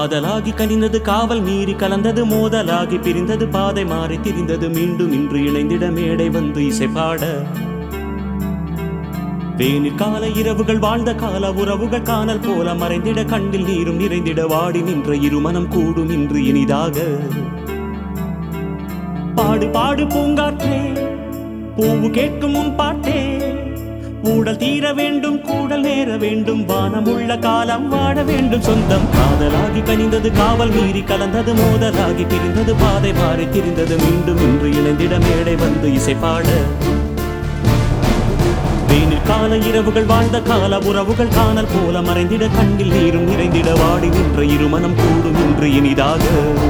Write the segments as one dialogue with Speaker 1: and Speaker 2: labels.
Speaker 1: காதலாகி கனிந்தது காவல் மீறி கலந்தது மோதலாகி பிரிந்தது பாதை மாறி திரிந்தது மீண்டும் இன்று இணைந்திட மேடை வந்து இசைப்பாட வேனில் கால இரவுகள் வாழ்ந்த கால உறவுகள் காணல் போல மறைந்திட கண்ணில் நீரும் நிறைந்திட வாடி நின்ற இருமனம் கூடும் இன்று இனிதாக பாடு பாடு பூங்காற்றே பூவு கேட்கும் உன் பாட்டே ஊடல் தீர வேண்டும் கூடல் நேர வேண்டும் வானமுள்ள காலம் வாழ வேண்டும் சொந்தம் காதலாகி கனிந்தது காவல் மீறி கலந்தது மோதலாகி பிரிந்தது பாதை மாறி திரிந்தது மீண்டும் இன்று இணைந்திட மேடை வந்து இசைப்பாட வேனில் கால இரவுகள் வாழ்ந்த கால உறவுகள் காணல் போல மறைந்திட கண்ணில் நீரும் நிறைந்திட வாடி நின்ற இருமனம் கூடும் இன்று இனிதாக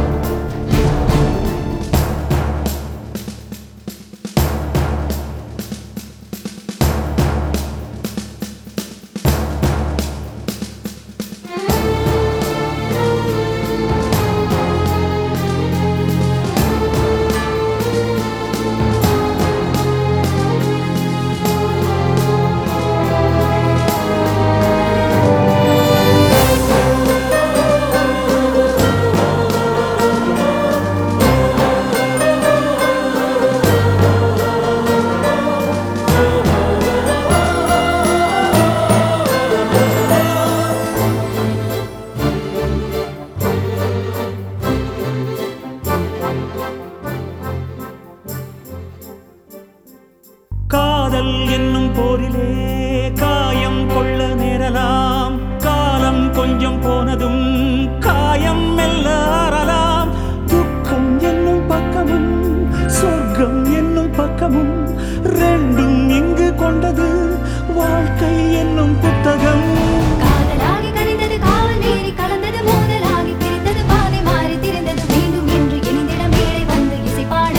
Speaker 1: காதல் என்னும் போரிலே காயம் கொள்ள நேரலாம் காலம் கொஞ்சம் போனதும் காயம் மெல்ல ஆறலாம் துக்கம் என்னும் பக்கமும் சொர்க்கம் என்னும் பக்கமும் ரெண்டும் இங்கு கொண்டது வாழ்க்கை என்னும் புத்தகம்
Speaker 2: காதலாகி கனிந்தது காவல் மீறி கலந்தது மோதலாகி பிரிந்தது பாதை மாறி திரிந்தது மீண்டும் இன்று இணைந்திட மேடை வந்து இசைப்பாட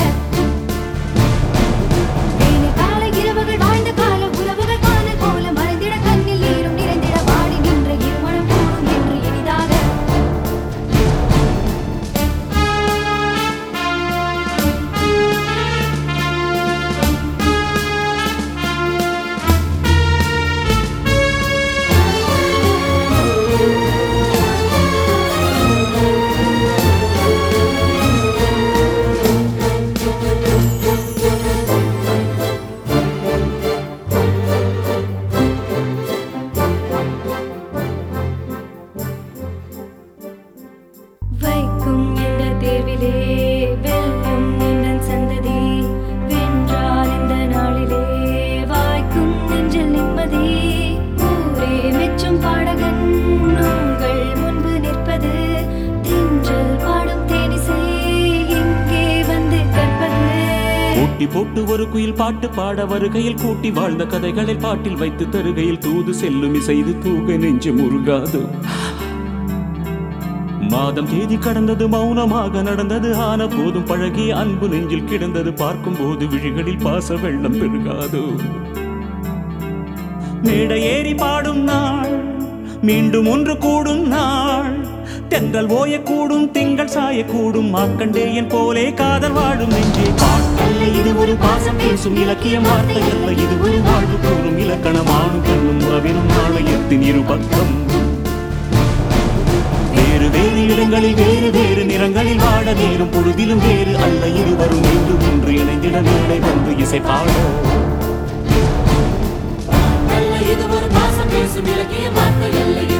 Speaker 2: வேனில் கால இரவுகள் வாழ்ந்த கால உறவுகள் காணல் போல மறைந்திட கண்ணில் நீரும் நிறைந்திட வாடி நின்ற இருமணம் கூடும் என்று இனிதாக வைக்கும் இந்த தேர்விலே வெல்லும் நின்றன் சந்ததி வென்றார் இந்த நாளிலே வாய்க்கும் நெஞ்சில் நிம்மதி ஊரே மெச்சும் பாடகன் உங்கள் முன்பு நிற்பது தின்றல் பாடும் தேனிசை இங்கே வந்து கற்பது
Speaker 1: போட்டி போட்டு ஒரு குயில் பாட்டு பாட வருகையில் கூட்டி வாழ்ந்த கதைகளை பாட்டில் வைத்து தருகையில் தூது செல்லும் இசைது தூக நெஞ்சு முருகாது மாதம் தேதி கடந்தது மௌனமாக நடந்தது ஆன போதும் பழகிய அன்பு நெஞ்சில் கிடந்தது பார்க்கும் போது விழிகளில் பாச வெள்ளம் பெருகாது மேடை ஏறி பாடும் நாள் மீண்டும் ஒன்று கூடும் நாள் தென்றல் ஓயக்கூடும் திங்கள் சாயக்கூடும் மாக்கண்டேயன் போலே காதல் வாடும் நெஞ்சே பாட்டல்ல இது ஒரு பாசம் பேசும் இலக்கிய வார்த்தை அல்ல இது ஒரு வாழ்வு கூறும் இலக்கணமானும் பெண்ணும் உறவினும் நாளையத்தின் இரு பக்கம் வேறு வேறு இடங்களில் வேறு வேறு நிறங்களில் வாட நேரும் பொழுதிலும் வேறு அல்ல இருவரும் மீண்டும் ஒன்று இணைந்திட வேலை வந்து இசை பாட
Speaker 3: நல்ல இது ஒரு பாசம் பேசும் இலக்கிய வார்த்தை அல்ல